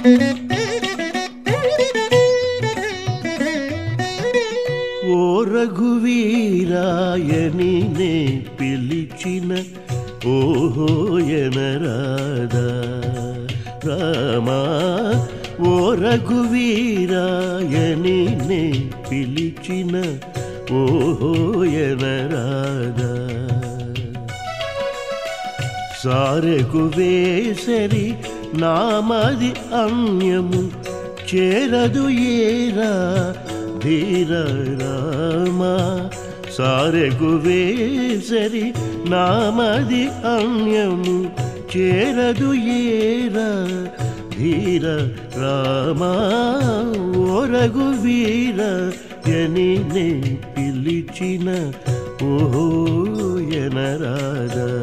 ఓ రఘువీరాయని నే పిలిచిన ఓహోయనరాదా రామా ఓ రఘువీరాయని నే పిలిచిన ఓహోయనరాదా సారెకు వేసరి నామది అన్యము చేరదు ఏరా ధీర రామా సారెకు వేసరి నామది అన్యము చేరదు ఏరా ధీర రామా ఓ రఘువీర ఎని నే పిలిచిన ఓహో ఎనరాదా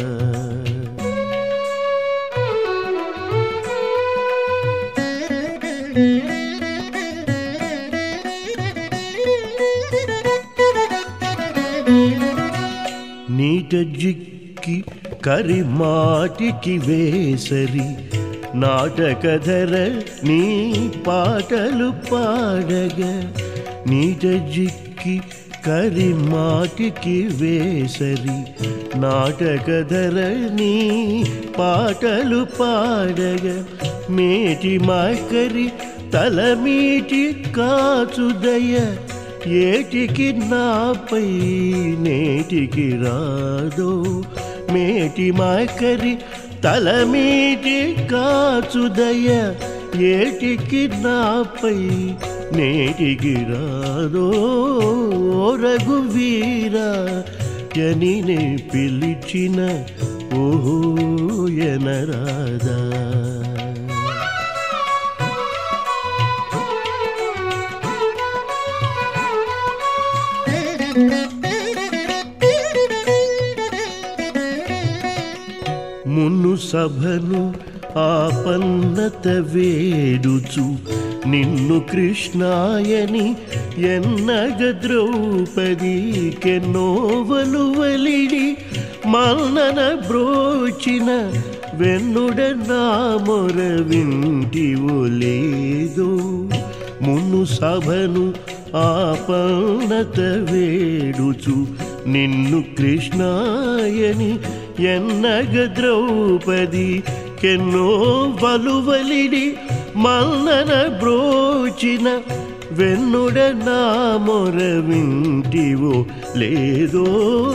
నీట జిక్కి కరిమాటికి వేసరి నాటకధర నీ పాటలు పాడగ నీట జిక్కి కరిమాటికి వేసరి నాటకధర నీ పాటలు పాడగ మేటి మాకరి తలమీటి కాచుదయ ఏటికి నాపై నేటికి రాదో మేటి మాకరి తలమీటి కాచుదయ ఏటికి నాపై నేటికి రాదో ఓ రఘువీర జని నే పిలిచిన ఓహో ఎనరాదా మును సభను ఆపన్నత వేడుచు నిన్ను కృష్ణాయని ఎన్నగ ద్రౌపది కెన్నోవలు వలిడి మల్నన బ్రోచిన వెన్నుడ నా మొర వింటివో లేదో మును సభను ఆపన్నత వేడుచు నిన్ను కృష్ణాయని ఎన్నగ ద్రౌపది కెన్నో వలువలిడి మల్నన బ్రోచిన వెన్నుడ నా మొర వింటివో లేదో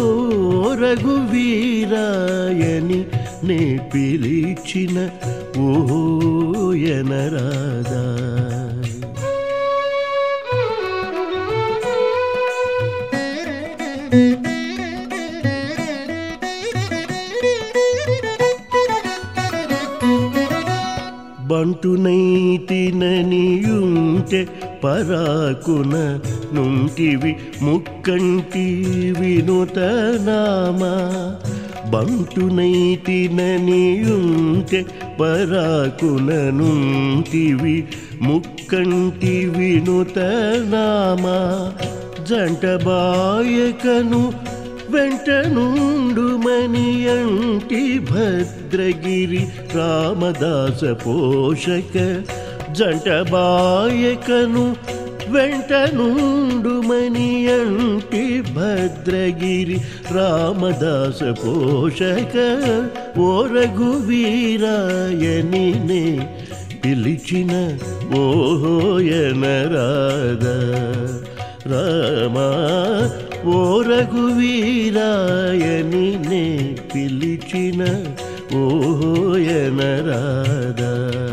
రఘువీరాయని నే పిలిచిన ఓ ఎనరాదా బంటునైతిననియుంటే పరాకున నుంటివి ముక్కంటి వినుత నామా బంటునైతిననియుంటే పరాకున నుంటివి ముక్కంటి వినుత నామా జంట బాయకను వెంట నుండుమని అంటి భద్రగిరి రామదాస పోషక జంట బాయకను వెంట నుండుమని అంటి భద్రగిరి రామదాస పోషక ఓ రఘువీరాయని నే పిలిచిన ఓహోయనరాదా రామా ఓ రఘువీరాయని నే పిలిచిన ఓహోయనరాదా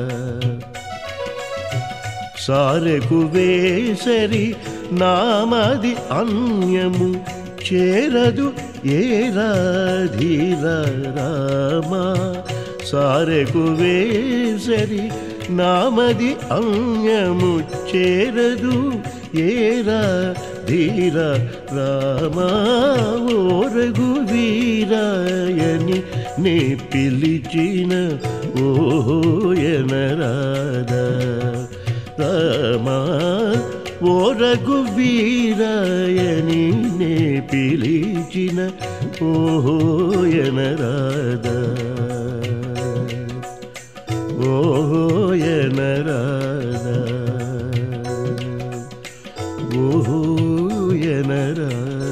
సారెకు వేసరి నామది అన్యము చేరదు ఏరాధీర రామా సారెకు వేసరి నామది అన్యము చేరదు ఏరా ధీర రామా ఓ రఘువీరాయని నే పిలిచిన ఓయనరాదా రామా ఓ రఘువీరాయని నే పిలిచిన ఓయనరాదా ఓయనరా ఓ ఎనరా